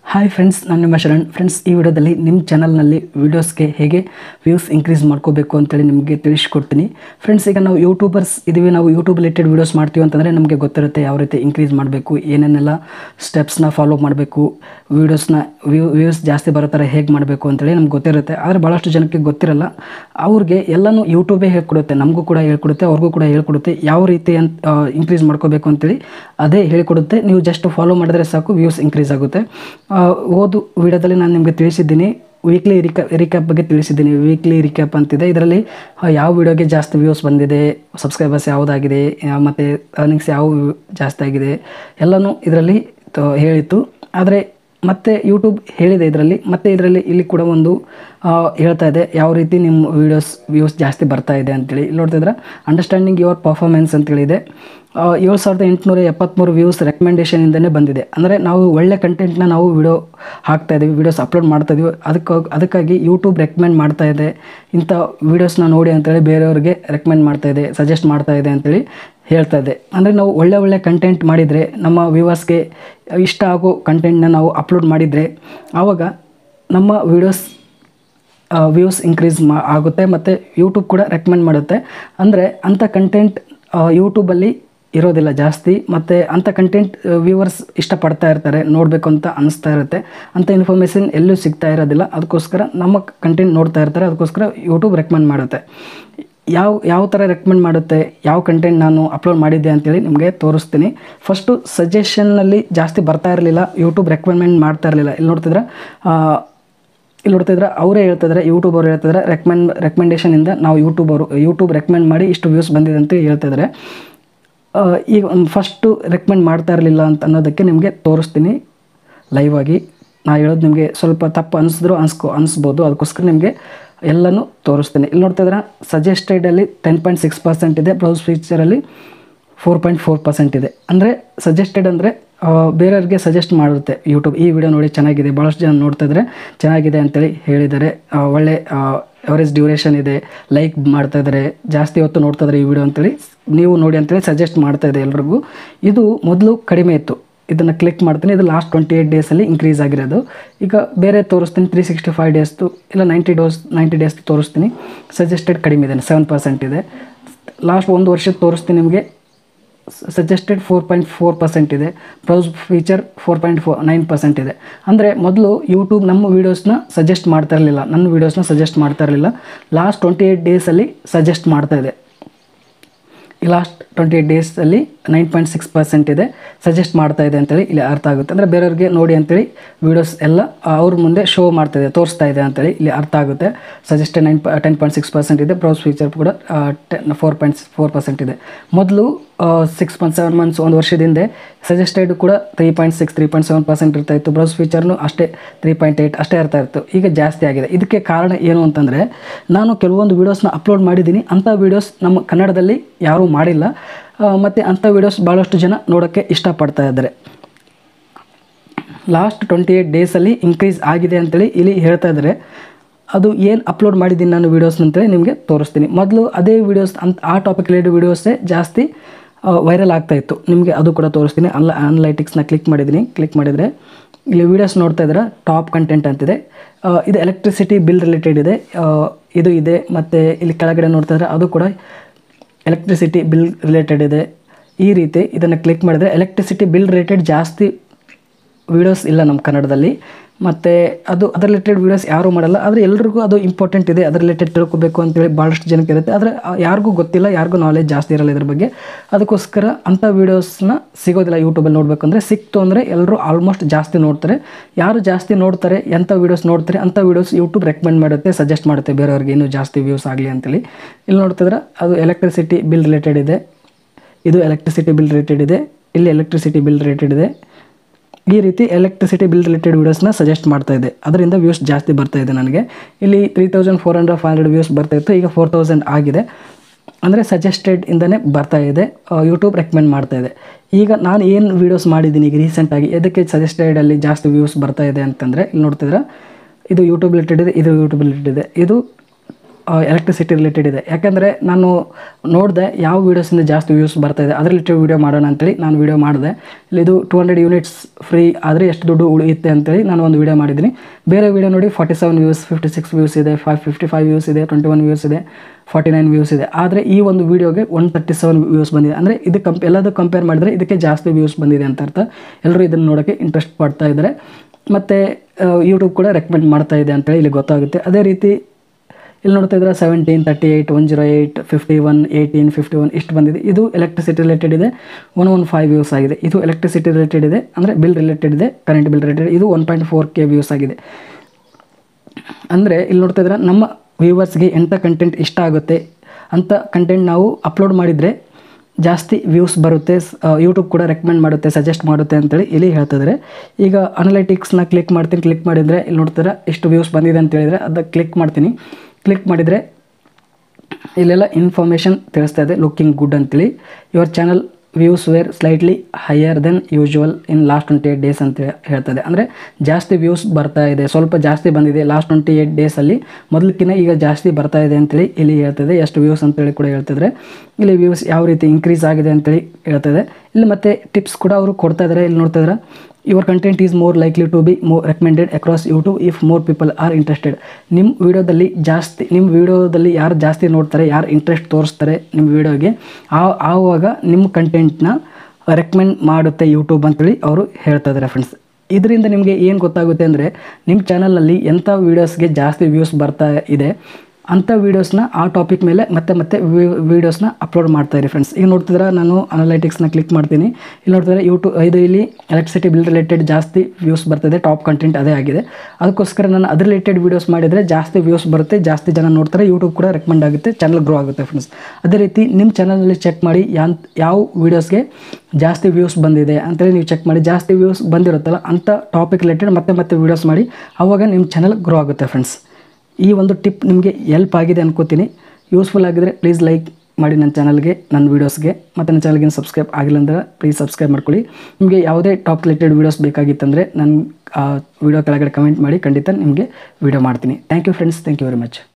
hi friends ನಾನು ನಿಮ್ಮ Sharan friends ಈ ವಿಡಿಯೋದಲ್ಲಿ ನಿಮ್ಮ ಚಾನಲ್ನಲ್ಲಿ ವೀಡಿಯೋಸ್ಗೆ ಹೇಗೆ ವ್ಯೂಸ್ ಇನ್ಕ್ರೀಸ್ ಮಾಡ್ಕೋಬೇಕು ಅಂತೇಳಿ ನಿಮಗೆ ತಿಳಿಸ್ಕೊಡ್ತೀನಿ ಫ್ರೆಂಡ್ಸ್ ಈಗ ನಾವು ಯೂಟ್ಯೂಬರ್ಸ್ ಇದೀವಿ ನಾವು ಯೂಟ್ಯೂಬ್ ರಿಲೇಟೆಡ್ ವೀಡಿಯೋಸ್ ಮಾಡ್ತೀವಿ ಅಂತಂದರೆ ನಮಗೆ ಗೊತ್ತಿರುತ್ತೆ ಯಾವ ರೀತಿ ಇನ್ಕ್ರೀಸ್ ಮಾಡಬೇಕು ಏನೇನೆಲ್ಲ ಸ್ಟೆಪ್ಸ್ನ ಫಾಲೋ ಮಾಡಬೇಕು ವೀಡಿಯೋಸ್ನ ವ್ಯೂ ವ್ಯೂಸ್ ಜಾಸ್ತಿ ಬರೋ ಥರ ಹೇಗೆ ಮಾಡಬೇಕು ಅಂತೇಳಿ ನಮ್ಗೆ ಗೊತ್ತಿರುತ್ತೆ ಆದರೆ ಭಾಳಷ್ಟು ಜನಕ್ಕೆ ಗೊತ್ತಿರಲ್ಲ ಅವ್ರಿಗೆ ಎಲ್ಲನೂ ಯೂಟ್ಯೂಬೇ ಹೇಳ್ಕೊಡುತ್ತೆ ನಮಗೂ ಕೂಡ ಹೇಳ್ಕೊಡುತ್ತೆ ಅವ್ರಿಗೂ ಕೂಡ ಹೇಳ್ಕೊಡುತ್ತೆ ಯಾವ ರೀತಿ ಅಂತ ಇನ್ಕ್ರೀಸ್ ಮಾಡ್ಕೋಬೇಕು ಅಂತೇಳಿ ಅದೇ ಹೇಳಿಕೊಡುತ್ತೆ ನೀವು ಜಸ್ಟ್ ಫಾಲೋ ಮಾಡಿದ್ರೆ ಸಾಕು ವ್ಯೂಸ್ ಇನ್ಕ್ರೀಸ್ ಆಗುತ್ತೆ ಆ, ಓದು ವಿಡಿಯೋದಲ್ಲಿ ನಾನು ನಿಮಗೆ ತಿಳಿಸಿದ್ದೀನಿ ವೀಕ್ಲಿ ರಿಕ ರಿಕ್ಯಾಪ್ ಬಗ್ಗೆ ತಿಳಿಸಿದ್ದೀನಿ ವೀಕ್ಲಿ ರಿಕ್ಯಾಪ್ ಅಂತಿದೆ ಇದರಲ್ಲಿ ಯಾವ ವಿಡಿಯೋಗೆ ಜಾಸ್ತಿ ವ್ಯೂಸ್ ಬಂದಿದೆ ಸಬ್ಸ್ಕ್ರೈಬರ್ಸ್ ಯಾವುದಾಗಿದೆ ಆ, ಮತ್ತು ಅರ್ನಿಂಗ್ಸ್ ಯಾವ ಜಾಸ್ತಿ ಆಗಿದೆ ಎಲ್ಲನೂ ಇದರಲ್ಲಿ ತ- ಹೇಳಿತ್ತು ಆದರೆ ಮತ್ತೆ ಯೂಟ್ಯೂಬ್ ಹೇಳಿದೆ ಇದರಲ್ಲಿ ಮತ್ತೆ ಇದರಲ್ಲಿ ಇಲ್ಲಿ ಕೂಡ ಒಂದು ಆ, ಹೇಳ್ತಾ ಇದೆ ಯಾವ ರೀತಿ ನಿಮ್ಮ ವೀಡಿಯೋಸ್ ವ್ಯೂಸ್ ಜಾಸ್ತಿ ಬರ್ತಾ ಇದೆ ಅಂತೇಳಿ ಇಲ್ಲಿ ನೋಡ್ತಿದ್ರೆ ಅಂಡರ್ಸ್ಟ್ಯಾಂಡಿಂಗ್ ಯುವರ್ ಪರ್ಫಾರ್ಮೆನ್ಸ್ ಅಂತೇಳಿದೆ ಆ, ಏಳು ಸಾವಿರದ ಎಂಟುನೂರ ಎಪ್ಪತ್ತ್ಮೂರು ವ್ಯೂಸ್ ರೆಕಮೆಂಡೇಷನಿಂದನೇ ಬಂದಿದೆ ಅಂದರೆ ನಾವು ಒಳ್ಳೆ ಕಂಟೆಂಟ್ನ ನಾವು ವಿಡಿಯೋ ಹಾಕ್ತಾ ಇದ್ದೀವಿ ವೀಡಿಯೋಸ್ ಅಪ್ಲೋಡ್ ಮಾಡ್ತಾ ಇದೀವಿ ಅದಕ್ಕಾಗಿ ಅದಕ್ಕಾಗಿ ಯೂಟ್ಯೂಬ್ ರೆಕಮೆಂಡ್ ಮಾಡ್ತಾ ಇದೆ ಇಂಥ ವೀಡಿಯೋಸ್ನ ನೋಡಿ ಅಂತೇಳಿ ಬೇರೆಯವ್ರಿಗೆ ರೆಕಮೆಂಡ್ ಮಾಡ್ತಾ ಇದೆ ಸಜೆಸ್ಟ್ ಮಾಡ್ತಾ ಇದೆ ಅಂತೇಳಿ ಹೇಳ್ತಾ ಇದೆ ಅಂದರೆ ನಾವು ಒಳ್ಳೆ ಒಳ್ಳೆ ಕಂಟೆಂಟ್ ಮಾಡಿದರೆ ನಮ್ಮ ವ್ಯೂವರ್ಸ್ಗೆ ಇಷ್ಟ ಆಗೋ ಕಂಟೆಂಟ್ನ ನಾವು ಅಪ್ಲೋಡ್ ಮಾಡಿದರೆ ಆವಾಗ ನಮ್ಮ ವೀಡಿಯೋಸ್ ವ್ಯೂಸ್ ಇನ್ಕ್ರೀಸ್ ಮಾ ಆಗುತ್ತೆ ಮತ್ತು ಯೂಟ್ಯೂಬ್ ಕೂಡ ರೆಕಮೆಂಡ್ ಮಾಡುತ್ತೆ ಅಂದರೆ ಅಂಥ ಕಂಟೆಂಟ್ ಯೂಟ್ಯೂಬಲ್ಲಿ ಇರೋದಿಲ್ಲ ಜಾಸ್ತಿ ಮತ್ತು ಅಂಥ ಕಂಟೆಂಟ್ ವ್ಯೂವರ್ಸ್ ಇಷ್ಟಪಡ್ತಾ ಇರ್ತಾರೆ ನೋಡಬೇಕು ಅಂತ ಅನಿಸ್ತಾ ಇರುತ್ತೆ ಅಂಥ ಇನ್ಫಾರ್ಮೇಷನ್ ಎಲ್ಲೂ ಸಿಗ್ತಾ ಇರೋದಿಲ್ಲ ಅದಕ್ಕೋಸ್ಕರ ನಮ್ಮ ಕಂಟೆಂಟ್ ನೋಡ್ತಾ ಇರ್ತಾರೆ ಅದಕ್ಕೋಸ್ಕರ ಯೂಟ್ಯೂಬ್ ರೆಕಮೆಂಡ್ ಮಾಡುತ್ತೆ ಯಾವ ಯಾವ ಥರ ರೆಕಮೆಂಡ್ ಮಾಡುತ್ತೆ ಯಾವ ಕಂಟೆಂಟ್ ನಾನು ಅಪ್ಲೋಡ್ ಮಾಡಿದ್ದೆ ಅಂತೇಳಿ ನಿಮಗೆ ತೋರಿಸ್ತೀನಿ ಫಸ್ಟು ಸಜೆಷನ್ನಲ್ಲಿ ಜಾಸ್ತಿ ಬರ್ತಾ ಇರಲಿಲ್ಲ ಯೂಟ್ಯೂಬ್ ರೆಕಮೆಂಡ್ ಮಾಡ್ತಾ ಇರಲಿಲ್ಲ ಇಲ್ಲಿ ನೋಡ್ತಿದ್ರೆ ಆ, ಇಲ್ಲಿ ನೋಡ್ತಿದ್ರೆ ಅವರೇ ಹೇಳ್ತಿದ್ರೆ ಯೂಟ್ಯೂಬ್ ಅವ್ರು ಹೇಳ್ತಿದ್ರೆ ರೆಕಮೆಂಡ್ ರೆಕಮೆಂಡೇಷನಿಂದ ನಾವು ಯೂಟ್ಯೂಬ್ ಅವರು ಯೂಟ್ಯೂಬ್ ರೆಕಮೆಂಡ್ ಮಾಡಿ ಇಷ್ಟು ವ್ಯೂಸ್ ಬಂದಿದೆ ಅಂತ ಹೇಳ್ತಿದ್ದಾರೆ ಆ, ಈಗ ಫಸ್ಟು ರೆಕಮೆಂಡ್ ಮಾಡ್ತಾ ಇರಲಿಲ್ಲ ಅಂತ ಅನ್ನೋದಕ್ಕೆ ನಿಮಗೆ ತೋರಿಸ್ತೀನಿ ಲೈವ್ ಆಗಿ ನಾ ಹೇಳೋದು ನಿಮಗೆ ಸ್ವಲ್ಪ ತಪ್ಪು ಅನಿಸಿದ್ರು ಅನ್ಸ್ಕೊ ಅನಿಸ್ಬೋದು ಅದಕ್ಕೋಸ್ಕರ ನಿಮಗೆ ಎಲ್ಲನೂ ತೋರಿಸ್ತೀನಿ ಇಲ್ಲಿ ನೋಡ್ತಿದ್ರೆ ಸಜೆಸ್ಟೆಡಲ್ಲಿ ಟೆನ್ ಪಾಯಿಂಟ್ ಸಿಕ್ಸ್ ಪರ್ಸೆಂಟ್ ಇದೆ ಬ್ರೌಸ್ ಫೀಚರಲ್ಲಿ ಫೋರ್ ಪಾಯಿಂಟ್ ಫೋರ್ ಪರ್ಸೆಂಟ್ ಇದೆ ಅಂದರೆ ಸಜೆಸ್ಟೆಡ್ ಅಂದರೆ ಬೇರೆಯವ್ರಿಗೆ ಸಜೆಸ್ಟ್ ಮಾಡುತ್ತೆ ಯೂಟ್ಯೂಬ್ ಈ ವಿಡಿಯೋ ನೋಡಿ ಚೆನ್ನಾಗಿದೆ ಭಾಳಷ್ಟು ಜನ ನೋಡ್ತಾ ಇದ್ದಾರೆ ಚೆನ್ನಾಗಿದೆ ಅಂತೇಳಿ ಹೇಳಿದ್ದಾರೆ ಆ, ಒಳ್ಳೆ ಎವರೇಜ್ ಡ್ಯೂರೇಷನ್ ಇದೆ ಲೈಕ್ ಮಾಡ್ತಾ ಇದ್ದಾರೆ ಜಾಸ್ತಿ ಹೊತ್ತು ನೋಡ್ತಾ ಇದ್ದಾರೆ ಈ ವಿಡಿಯೋ ಅಂತೇಳಿ ನೀವು ನೋಡಿ ಅಂತೇಳಿ ಸಜೆಸ್ಟ್ ಮಾಡ್ತಾ ಇದೆ ಎಲ್ರಿಗೂ ಇದು ಮೊದಲು ಕಡಿಮೆ ಇತ್ತು ಇದನ್ನು ಕ್ಲಿಕ್ ಮಾಡ್ತೀನಿ ಇದು ಲಾಸ್ಟ್ ಟ್ವೆಂಟಿ ಏಯ್ಟ್ ಡೇಸಲ್ಲಿ ಇನ್ಕ್ರೀಸ್ ಆಗಿರೋದು ಈಗ ಬೇರೆ ತೋರಿಸ್ತೀನಿ ತ್ರೀ ಸಿಕ್ಸ್ಟಿ ಫೈವ್ ಡೇಸ್ದು ಇಲ್ಲ ನೈಂಟಿ ಡೋಸ್ ನೈಂಟಿ ಡೇಸ್ ತೋರಿಸ್ತೀನಿ ಸಜೆಸ್ಟೆಡ್ ಕಡಿಮೆ ಇದೆ ಸೆವೆನ್ ಪರ್ಸೆಂಟ್ ಇದೆ ಲಾಸ್ಟ್ ಒಂದು ವರ್ಷದ ತೋರಿಸ್ತೀನಿ ನಿಮಗೆ suggested four point four percent ಇದೆ browse feature four point four nine percent ಇದೆ ಅಂದರೆ ಮೊದಲು ಯೂಟ್ಯೂಬ್ ನಮ್ಮ ವೀಡಿಯೋಸ್ನ ಸಜೆಸ್ಟ್ ಮಾಡ್ತಾ ಇರಲಿಲ್ಲ ನನ್ನ ವೀಡಿಯೋಸ್ನ ಸಜೆಸ್ಟ್ ಮಾಡ್ತಾ ಇರಲಿಲ್ಲ ಲಾಸ್ಟ್ ಟ್ವೆಂಟಿ ಏಯ್ಟ್ ಡೇಸಲ್ಲಿ ಸಜೆಸ್ಟ್ ಮಾಡ್ತಾ ಇದೆ ಈ ಲಾಸ್ಟ್ ಟ್ವೆಂಟಿ ಏಟ್ ಡೇಸಲ್ಲಿ ನೈನ್ ಪಾಯಿಂಟ್ ಸಿಕ್ಸ್ ಪರ್ಸೆಂಟ್ ಇದೆ ಸಜೆಸ್ಟ್ ಮಾಡ್ತಾ ಇದೆ ಅಂತೇಳಿ ಇಲ್ಲಿ ಅರ್ಥ ಆಗುತ್ತೆ ಅಂದರೆ ಬೇರೆಯವ್ರಿಗೆ ನೋಡಿ ಅಂತೇಳಿ ವೀಡಿಯೋಸ್ ಎಲ್ಲ ಅವ್ರ ಮುಂದೆ ಶೋ ಮಾಡ್ತಾ ಇದೆ ತೋರಿಸ್ತಾ ಇದೆ ಅಂತೇಳಿ ಇಲ್ಲಿ ಅರ್ಥ ಆಗುತ್ತೆ suggested nine ten point six percent ಇದೆ ಬ್ರೌಸ್ ಫೀಚರ್ ಕೂಡ ten four point four percent ಇದೆ ಮೊದಲು ಸಿಕ್ಸ್ ಮಂತ್ ಸೆವೆನ್ ಮಂತ್ಸ್ ಒಂದು ವರ್ಷದ ಹಿಂದೆ ಸಜೆಸ್ಟೆಡ್ ಕೂಡ three point six three point seven percent ಇರ್ತಾ ಇತ್ತು ಬ್ರೌಸ್ ಫೀಚರ್ನು ಅಷ್ಟೇ ತ್ರೀ ಪಾಯಿಂಟ್ ಏಯ್ಟ್ ಅಷ್ಟೇ ಇರ್ತಾ ಇತ್ತು ಈಗ ಜಾಸ್ತಿ ಆಗಿದೆ ಇದಕ್ಕೆ ಕಾರಣ ಏನು ಅಂತಂದರೆ ನಾನು ಕೆಲವೊಂದು ವೀಡಿಯೋಸ್ನ ಅಪ್ಲೋಡ್ ಮಾಡಿದ್ದೀನಿ ಅಂಥ ವೀಡಿಯೋಸ್ ನಮ್ಮ ಕನ್ನಡದಲ್ಲಿ ಯಾರೂ ಮಾಡಿಲ್ಲ ಮತ್ತು ಅಂಥ ವೀಡಿಯೋಸ್ ಭಾಳಷ್ಟು ಜನ ನೋಡೋಕ್ಕೆ ಇಷ್ಟಪಡ್ತಾ ಇದ್ದಾರೆ ಲಾಸ್ಟ್ ಟ್ವೆಂಟಿ ಏಯ್ಟ್ ಡೇಸಲ್ಲಿ ಇನ್ಕ್ರೀಸ್ ಆಗಿದೆ ಅಂತೇಳಿ ಇಲ್ಲಿ ಹೇಳ್ತಾ ಇದ್ದಾರೆ ಅದು ಏನು ಅಪ್ಲೋಡ್ ಮಾಡಿದ್ದೀನಿ ನಾನು ವೀಡಿಯೋಸ್ ಅಂತೇಳಿ ನಿಮಗೆ ತೋರಿಸ್ತೀನಿ ಮೊದಲು ಅದೇ ವೀಡಿಯೋಸ್ ಅಂತ ಆ ಟಾಪಿಕ್ ರಿಲೇಟೆಡ್ ವೀಡಿಯೋಸೇ ಜಾಸ್ತಿ ವೈರಲ್ ಆಗ್ತಾ ಇತ್ತು ನಿಮಗೆ ಅದು ಕೂಡ ತೋರಿಸ್ತೀನಿ ಅಲ್ಲ ಅನಲೈಟಿಕ್ಸ್ನ ಕ್ಲಿಕ್ ಮಾಡಿದ್ದೀನಿ ಕ್ಲಿಕ್ ಮಾಡಿದರೆ ಇಲ್ಲಿ ವೀಡಿಯೋಸ್ ನೋಡ್ತಾ ಇದ್ರೆ ಟಾಪ್ ಕಂಟೆಂಟ್ ಅಂತಿದೆ ಆ, ಇದು ಎಲೆಕ್ಟ್ರಿಸಿಟಿ ಬಿಲ್ ರಿಲೇಟೆಡ್ ಇದೆ ಆ, ಇದು ಇದೆ ಮತ್ತು ಇಲ್ಲಿ ಕೆಳಗಡೆ ನೋಡ್ತಾ ಇದ್ರೆ ಅದು ಕೂಡ ಎಲೆಕ್ಟ್ರಿಸಿಟಿ ಬಿಲ್ ರಿಲೇಟೆಡ್ ಇದೆ ಈ ರೀತಿ ಇದನ್ನು ಕ್ಲಿಕ್ ಮಾಡಿದರೆ ಎಲೆಕ್ಟ್ರಿಸಿಟಿ ಬಿಲ್ ರಿಲೇಟೆಡ್ ಜಾಸ್ತಿ ವೀಡಿಯೋಸ್ ಇಲ್ಲ ನಮ್ಮ ಕನ್ನಡದಲ್ಲಿ ಮತ್ತು ಅದು ಅದರ ರಿಲೇಟೆಡ್ ವೀಡಿಯೋಸ್ ಯಾರೂ ಮಾಡಲ್ಲ ಆದರೆ ಎಲ್ರಿಗೂ ಅದು ಇಂಪಾರ್ಟೆಂಟ್ ಇದೆ ಅದರ ರಿಲೇಟೆಡ್ ತಿಳ್ಕೊಬೇಕು ಅಂತೇಳಿ ಭಾಳಷ್ಟು ಜನಕ್ಕೆ ಇರುತ್ತೆ ಆದರೆ ಆ ಯಾರಿಗೂ ಗೊತ್ತಿಲ್ಲ ಯಾರಿಗೂ ನಾಲೆಜ್ ಜಾಸ್ತಿ ಇರಲ್ಲ ಇದ್ರ ಬಗ್ಗೆ ಅದಕ್ಕೋಸ್ಕರ ಅಂಥ ವೀಡಿಯೋಸ್ನ ಸಿಗೋದಿಲ್ಲ ಯೂಟ್ಯೂಬಲ್ಲಿ ನೋಡಬೇಕು ಅಂದರೆ ಸಿಕ್ತು ಅಂದರೆ ಎಲ್ಲರೂ ಆಲ್ಮೋಸ್ಟ್ ಜಾಸ್ತಿ ನೋಡ್ತಾರೆ ಯಾರು ಜಾಸ್ತಿ ನೋಡ್ತಾರೆ ಎಂಥ ವೀಡಿಯೋಸ್ ನೋಡ್ತಾರೆ ಅಂಥ ವೀಡಿಯೋಸ್ ಯೂಟ್ಯೂಬ್ ರೆಕಮೆಂಡ್ ಮಾಡುತ್ತೆ ಸಜೆಸ್ಟ್ ಮಾಡುತ್ತೆ ಬೇರೆಯವ್ರಿಗೆ ಇನ್ನೂ ಜಾಸ್ತಿ ವ್ಯೂಸ್ ಆಗಲಿ ಅಂತೇಳಿ ಇಲ್ಲಿ ನೋಡ್ತಿದ್ರೆ ಅದು ಎಲೆಕ್ಟ್ರಿಸಿಟಿ ಬಿಲ್ ರಿಲೇಟೆಡ್ ಇದೆ ಇದು ಎಲೆಕ್ಟ್ರಿಸಿಟಿ ಬಿಲ್ ರಿಲೇಟೆಡ್ ಇದೆ ಇಲ್ಲಿ ಎಲೆಕ್ಟ್ರಿಸಿಟಿ ಬಿಲ್ ರಿಲೇಟೆಡ್ ಇದೆ ಈ ರೀತಿ ಎಲೆಕ್ಟ್ರಿಸಿಟಿ ಬಿಲ್ ರಿಲೇಟೆಡ್ ವೀಡಿಯೋಸ್ನ ಸಜೆಸ್ಟ್ ಮಾಡ್ತಾ ಇದೆ ಅದರಿಂದ ವ್ಯೂಸ್ ಜಾಸ್ತಿ ಬರ್ತಾ ಇದೆ ನನಗೆ ಇಲ್ಲಿ three thousand four hundred five hundred views ಬರ್ತಾ ಇತ್ತು ಈಗ ಫೋರ್ ತೌಸಂಡ್ ಆಗಿದೆ ಅಂದರೆ ಸಜೆಸ್ಟೆಡ್ ಇಂದನೇ ಬರ್ತಾ ಇದೆ ಯೂಟ್ಯೂಬ್ ರೆಕಮೆಂಡ್ ಮಾಡ್ತಾ ಇದೆ ಈಗ ನಾನು ಏನು ವೀಡಿಯೋಸ್ ಮಾಡಿದ್ದೀನಿ ಈಗ ರೀಸೆಂಟಾಗಿ ಎದಕ್ಕೆ ಸಜೆಸ್ಟೆಡಲ್ಲಿ ಜಾಸ್ತಿ ವ್ಯೂಸ್ ಬರ್ತಾ ಇದೆ ಅಂತಂದರೆ ಇಲ್ಲಿ ನೋಡ್ತಿದ್ರೆ ಇದು ಯೂಟ್ಯೂಬ್ ರಿಲೇಟೆಡ್ ಇದೆ ಇದು ಯೂಟ್ಯೂಬ್ ರಿಲೇಟೆಡ್ ಇದೆ ಇದು ಎಲೆಕ್ಟ್ರಿಸಿಟಿ ರಿಲೇಟೆಡ್ ಇದೆ ಯಾಕಂದರೆ ನಾನು ನೋಡಿದೆ ಯಾವ ವೀಡಿಯೋಸಿಂದ ಜಾಸ್ತಿ ವ್ಯೂಸ್ ಬರ್ತಾ ಇದೆ ಅದ್ರ ರಿಲೇಟೆಡ್ ವೀಡಿಯೋ ಮಾಡೋಣ ಅಂತೇಳಿ ನಾನು ವೀಡಿಯೋ ಮಾಡಿದೆ ಇಲ್ಲಿ ಇದು ಟೂ ಹಂಡ್ರೆಡ್ ಯೂನಿಟ್ಸ್ ಫ್ರೀ ಆದರೆ ಎಷ್ಟು ದುಡ್ಡು ಉಳಿಯುತ್ತೆ ಅಂತೇಳಿ ನಾನು ಒಂದು ವೀಡಿಯೋ ಮಾಡಿದ್ದೀನಿ ಬೇರೆ ವೀಡಿಯೋ ನೋಡಿ forty seven views fifty six views ಇದೆ ಫೈವ್ ಫಿಫ್ಟಿ ಫೈವ್ ವ್ಯೂಸ್ ಇದೆ ಟ್ವೆಂಟಿ ಒನ್ ವ್ಯೂಸ್ ಇದೆ ಫಾರ್ಟಿ ನೈನ್ ವ್ಯೂಸ್ ಇದೆ ಆದರೆ ಈ ಒಂದು ವೀಡಿಯೋಗೆ ಒನ್ ತರ್ಟಿ ಸೆವೆನ್ ವ್ಯೂಸ್ ಬಂದಿದೆ ಅಂದರೆ ಇದು ಕಂಪ್ ಎಲ್ಲದೂ ಕಂಪೇರ್ ಮಾಡಿದ್ರೆ ಇದಕ್ಕೆ ಜಾಸ್ತಿ ವ್ಯೂಸ್ ಬಂದಿದೆ ಅಂತ ಅರ್ಥ ಎಲ್ಲರೂ ಇದನ್ನು ನೋಡೋಕ್ಕೆ ಇಂಟ್ರೆಸ್ಟ್ ಪಡ್ತಾ ಇದ್ದಾರೆ ಮತ್ತು ಯೂಟ್ಯೂಬ್ ಕೂಡ ರೆಕಮೆಂಡ್ ಮಾಡ್ತಾ ಇದೆ ಅಂತೇಳಿ ಇಲ್ಲಿ ಗೊತ್ತಾಗುತ್ತೆ ಅದೇ ರೀತಿ ಇಲ್ಲಿ ನೋಡ್ತಾ ಇದ್ರೆ seventeen thirty eight one zero eight fifty one eighteen fifty one ಇಷ್ಟು ಬಂದಿದೆ ಇದು ಎಲೆಕ್ಟ್ರಿಸಿಟಿ ರಿಲೇಟೆಡ್ ಇದೆ ಒನ್ ಒನ್ ಫೈವ್ ವ್ಯೂಸ್ ಆಗಿದೆ ಇದು ಎಲೆಕ್ಟ್ರಿಸಿಟಿ ರಿಲೇಟೆಡ್ ಇದೆ ಅಂದರೆ ಬಿಲ್ ರಿಲೇಟೆಡ್ ಇದೆ ಕರೆಂಟ್ ಬಿಲ್ ರಿಲೇಟೆಡ್ ಇದು one point four K views ಆಗಿದೆ ಅಂದರೆ ಇಲ್ಲಿ ನೋಡ್ತಾ ಇದ್ರೆ ನಮ್ಮ ವ್ಯೂವರ್ಸ್ಗೆ ಎಂಥ ಕಂಟೆಂಟ್ ಇಷ್ಟ ಆಗುತ್ತೆ ಅಂಥ ಕಂಟೆಂಟ್ ನಾವು ಅಪ್ಲೋಡ್ ಮಾಡಿದರೆ ಜಾಸ್ತಿ ವ್ಯೂಸ್ ಬರುತ್ತೆ ಯೂಟ್ಯೂಬ್ ಕೂಡ ರೆಕಮೆಂಡ್ ಮಾಡುತ್ತೆ ಸಜೆಸ್ಟ್ ಮಾಡುತ್ತೆ ಅಂತೇಳಿ ಇಲ್ಲಿ ಹೇಳ್ತಿದ್ದಾರೆ ಈಗ ಅನಲೈಟಿಕ್ಸ್ನ ಕ್ಲಿಕ್ ಮಾಡ್ತೀನಿ ಕ್ಲಿಕ್ ಮಾಡಿದರೆ ಇಲ್ಲಿ ನೋಡ್ತಾರೆ ಎಷ್ಟು ವ್ಯೂಸ್ ಬಂದಿದೆ ಅಂತ ಹೇಳಿದರೆ ಅದಕ್ಕೆ ಕ್ಲಿಕ್ ಮಾಡ್ತೀನಿ ಕ್ಲಿಕ್ ಮಾಡಿದರೆ ಇಲ್ಲೆಲ್ಲ ಇನ್ಫಾರ್ಮೇಷನ್ ತಿಳಿಸ್ತಾ ಇದೆ ಲುಕ್ಕಿಂಗ್ ಗುಡ್ ಅಂತೇಳಿ your channel views were slightly higher than usual in last twenty eight days ಅಂತ ಹೇಳ್ತದೆ ಅಂದರೆ ಜಾಸ್ತಿ ವ್ಯೂಸ್ ಬರ್ತಾ ಇದೆ ಸ್ವಲ್ಪ ಜಾಸ್ತಿ ಬಂದಿದೆ ಲಾಸ್ಟ್ ಟ್ವೆಂಟಿ ಏಯ್ಟ್ ಡೇಸಲ್ಲಿ ಮೊದಲಕ್ಕಿಂತ ಈಗ ಜಾಸ್ತಿ ಬರ್ತಾ ಇದೆ ಅಂತೇಳಿ ಇಲ್ಲಿ ಹೇಳ್ತದೆ ಎಷ್ಟು ವ್ಯೂಸ್ ಅಂತೇಳಿ ಕೂಡ ಹೇಳ್ತಿದ್ರೆ ಇಲ್ಲಿ ವ್ಯೂಸ್ ಯಾವ ರೀತಿ ಇನ್ಕ್ರೀಸ್ ಆಗಿದೆ ಅಂತೇಳಿ ಹೇಳ್ತದೆ ಇಲ್ಲಿ ಮತ್ತೆ ಟಿಪ್ಸ್ ಕೂಡ ಅವರು ಕೊಡ್ತಾ ಇದ್ದಾರೆ ಇಲ್ಲಿ ನೋಡ್ತಾ ಇದ್ದಾರೆ your content is more likely to be more recommended across YouTube if more people are interested ನಿಮ್ಮ ವೀಡಿಯೋದಲ್ಲಿ ಜಾಸ್ತಿ ನಿಮ್ಮ ವೀಡಿಯೋದಲ್ಲಿ ಯಾರು ಜಾಸ್ತಿ ನೋಡ್ತಾರೆ ಯಾರು ಇಂಟ್ರೆಸ್ಟ್ ತೋರಿಸ್ತಾರೆ ನಿಮ್ಮ ವೀಡಿಯೋಗೆ ಆ ಆವಾಗ ನಿಮ್ಮ ಕಂಟೆಂಟ್ನ ರೆಕಮೆಂಡ್ ಮಾಡುತ್ತೆ ಯೂಟ್ಯೂಬ್ ಅಂತೇಳಿ ಅವರು ಹೇಳ್ತಾ ಇದ್ದಾರೆ ಫ್ರೆಂಡ್ಸ್ ಇದರಿಂದ ನಿಮಗೆ ಏನು ಗೊತ್ತಾಗುತ್ತೆ ಅಂದರೆ ನಿಮ್ಮ ಚಾನಲಲ್ಲಿ ಎಂಥ ವೀಡಿಯೋಸ್ಗೆ ಜಾಸ್ತಿ ವ್ಯೂಸ್ ಬರ್ತಾ ಇದೆ ಅಂಥ ವೀಡಿಯೋಸ್ನ ಆ ಟಾಪಿಕ್ ಮೇಲೆ ಮತ್ತೆ ಮತ್ತೆ ವೀಡಿಯೋಸ್ನ ಅಪ್ಲೋಡ್ ಮಾಡ್ತಾ ಇರಿ ಫ್ರೆಂಡ್ಸ್ ಈಗ ನೋಡ್ತಿದ್ರೆ ನಾನು ಅನಲೈಟಿಕ್ಸ್ನ ಕ್ಲಿಕ್ ಮಾಡ್ತೀನಿ ಇಲ್ಲಿ ನೋಡ್ತಿದ್ರೆ ಯೂಟ್ಯೂಬ್ ಇದು ಇಲ್ಲಿ ಎಲೆಕ್ಟ್ರಿಸಿಟಿ ಬಿಲ್ ರಿಲೇಟೆಡ್ ಜಾಸ್ತಿ ವ್ಯೂಸ್ ಬರ್ತಿದೆ ಟಾಪ್ ಕಂಟೆಂಟ್ ಅದೇ ಆಗಿದೆ ಅದಕ್ಕೋಸ್ಕರ ನಾನು ಅದ್ರ ರಿಲೇಟೆಡ್ ವೀಡಿಯೋಸ್ ಮಾಡಿದರೆ ಜಾಸ್ತಿ ವ್ಯೂಸ್ ಬರುತ್ತೆ ಜಾಸ್ತಿ ಜನ ನೋಡ್ತಾರೆ ಯೂಟ್ಯೂಬ್ ಕೂಡ ರೆಕಮೆಂಡ್ ಆಗುತ್ತೆ ಚಾನಲ್ ಗ್ರೋ ಆಗುತ್ತೆ ಫ್ರೆಂಡ್ಸ್ ಅದೇ ರೀತಿ ನಿಮ್ಮ ಚಾನಲಲ್ಲಿ ಚೆಕ್ ಮಾಡಿ ಯಾನ್ ಯಾವ ವೀಡಿಯೋಸ್ಗೆ ಜಾಸ್ತಿ ವ್ಯೂಸ್ ಬಂದಿದೆ ಅಂತೇಳಿ ನೀವು ಚೆಕ್ ಮಾಡಿ ಜಾಸ್ತಿ ವ್ಯೂಸ್ ಬಂದಿರುತ್ತಲ್ಲ ಅಂಥ ಟಾಪಿಕ್ ರಿಲೇಟೆಡ್ ಮತ್ತೆ ಮತ್ತೆ ವೀಡಿಯೋಸ್ ಮಾಡಿ ಆವಾಗ ನಿಮ್ಮ ಚಾನಲ್ ಗ್ರೋ ಆಗುತ್ತೆ ಫ್ರೆಂಡ್ಸ್ ಈ ಒಂದು ಟಿಪ್ ನಿಮಗೆ ಎಲ್ಪ್ ಆಗಿದೆ ಅನ್ಕೋತೀನಿ ಯೂಸ್ಫುಲ್ ಆಗಿದ್ರೆ ಪ್ಲೀಸ್ ಲೈಕ್ ಮಾಡಿ ನನ್ನ ಚಾನಲ್ಗೆ ನನ್ನ ವೀಡಿಯೋಸ್ಗೆ ಮತ್ತು ನನ್ನ ಚಾನಲ್ಗೆ ಸಬ್ಸ್ಕ್ರೈಬ್ ಆಗಿಲ್ಲ ಅಂದರೆ ಪ್ಲೀಸ್ ಸಬ್ಸ್ಕ್ರೈಬ್ ಮಾಡ್ಕೊಳ್ಳಿ ನಿಮಗೆ ಯಾವುದೇ ಟಾಪ್ ರಿಲೇಟೆಡ್ ವೀಡಿಯೋಸ್ ಬೇಕಾಗಿತ್ತಂದರೆ ನಾನು ಆ ವಿಡಿಯೋ ಕೆಳಗಡೆ ಕಮೆಂಟ್ ಮಾಡಿ ಖಂಡಿತ ನಿಮಗೆ ವೀಡಿಯೋ ಮಾಡ್ತೀನಿ thank you friends thank you very much